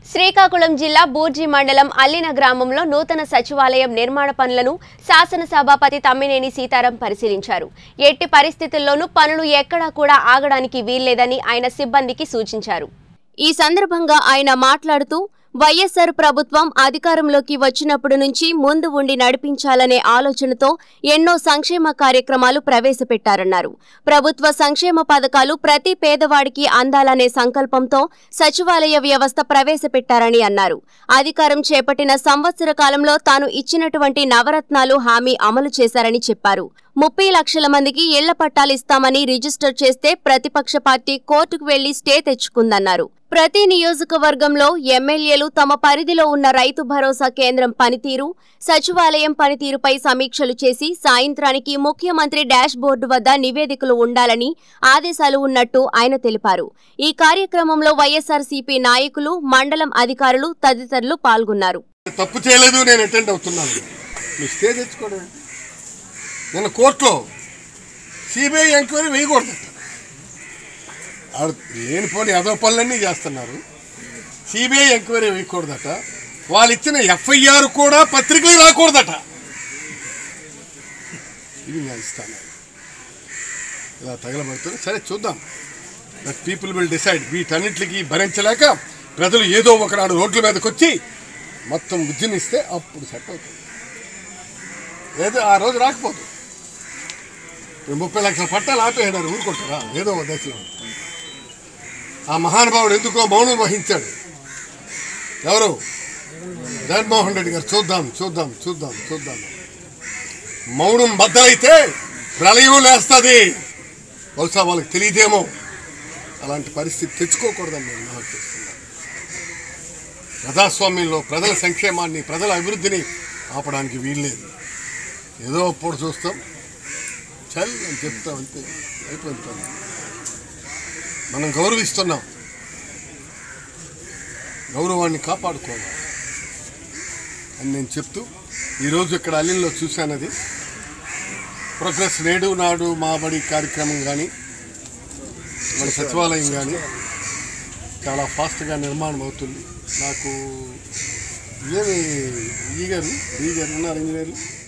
శ్రీకాకుళం జిల్లా బూర్జీ మండలం అల్లిన గ్రామంలో నూతన సచివాలయం నిర్మాణ పనులను శాసనసభాపతి తమ్మినేని సీతారాం పరిశీలించారు ఎట్టి పరిస్థితుల్లోనూ పనులు ఎక్కడా కూడా ఆగడానికి వీల్లేదని ఆయన సిబ్బందికి సూచించారు ఈ సందర్భంగా ఆయన మాట్లాడుతూ వైఎస్సార్ ప్రభుత్వం అధికారంలోకి వచ్చినప్పటి నుంచి ముందు ఉండి నడిపించాలనే ఆలోచనతో ఎన్నో సంక్షేమ కార్యక్రమాలు ప్రవేశపెట్టారన్నారు ప్రభుత్వ సంక్షేమ పథకాలు ప్రతి పేదవాడికి అందాలనే సంకల్పంతో సచివాలయ వ్యవస్థ ప్రవేశపెట్టారని అన్నారు అధికారం చేపట్టిన సంవత్సర కాలంలో తాను ఇచ్చినటువంటి నవరత్నాలు హామీ అమలు చేశారని చెప్పారు ముప్పై లక్షల మందికి ఇళ్ల పట్టాలు ఇస్తామని రిజిస్టర్ చేస్తే ప్రతిపక్ష పార్టీ కోర్టుకు వెళ్లి స్టే తెచ్చుకుందన్నారు ప్రతి నియోజకవర్గంలో ఎమ్మెల్యేలు తమ పరిధిలో ఉన్న రైతు భరోసా కేంద్రం పనితీరు సచివాలయం పనితీరుపై సమీక్షలు చేసి సాయంత్రానికి ముఖ్యమంత్రి డాష్ బోర్డు వద్ద నివేదికలు ఉండాలని ఆదేశాలు ఉన్నట్టు ఆయన తెలిపారు ఈ కార్యక్రమంలో వైఎస్ఆర్సీపీ నాయకులు మండలం అధికారులు తదితరులు పాల్గొన్నారు తప్పు చేయలేదు నేను అటెండ్ అవుతున్నాను మీ స్టే తెచ్చుకోవడం నేను కోర్టులో సిబిఐ ఎంక్వైరీ వేయకూడదు ఆడు లేనిపోని అదో పనులన్నీ చేస్తున్నారు సిబిఐ ఎంక్వైరీ వేయకూడదట వాళ్ళు ఇచ్చిన ఎఫ్ఐఆర్ కూడా పత్రికలు రాకూడదట ఇది నేను ఇస్తాను ఇలా తగలబడుతుంది సరే చూద్దాం దట్ పీపుల్ విల్ డిసైడ్ వీటన్నిటికి భరించలేక ప్రజలు ఏదో ఒకనాడు రోడ్ల మీదకి వచ్చి మొత్తం ఉద్యమిస్తే అప్పుడు సెట్ అవుతుంది ఏదో ఆ రోజు రాకపోదు ఇప్పుడు ముప్పై లక్షల పట్టాలు ఆపేయడారు ఊరుకుంటారా ఏదో ఒక దశలో ఆ మహానుభావుడు ఎందుకో మౌనం వహించాడు ఎవరు జగన్మోహన్ రెడ్డి గారు చూద్దాం చూద్దాం చూద్దాం చూద్దాం మౌనం బద్దలైతే ప్రళయం లేస్తుంది బహుశా వాళ్ళకి తెలియదేమో అలాంటి పరిస్థితి తెచ్చుకోకూడదని నేను మనకు చేస్తున్నాను ప్రజాస్వామ్యంలో ప్రజల సంక్షేమాన్ని ప్రజల అభివృద్ధిని ఆపడానికి వీల్లేదు ఏదో అప్పుడు చూస్తాం చల్ అని చెప్తాం అంతే అయిపోయింది పని. మనం గౌరవిస్తున్నాం గౌరవాన్ని కాపాడుకోవాలి అని నేను చెప్తూ ఈరోజు ఇక్కడ అల్లిలో చూశానది ప్రోగ్రెస్ నేడు నాడు మా బడి కార్యక్రమం కానీ మన సచివాలయం కానీ చాలా ఫాస్ట్గా నిర్మాణం అవుతుంది నాకు ఏమి ఈ గారు ఈ గారు ఉన్నారు ఇంజనీర్లు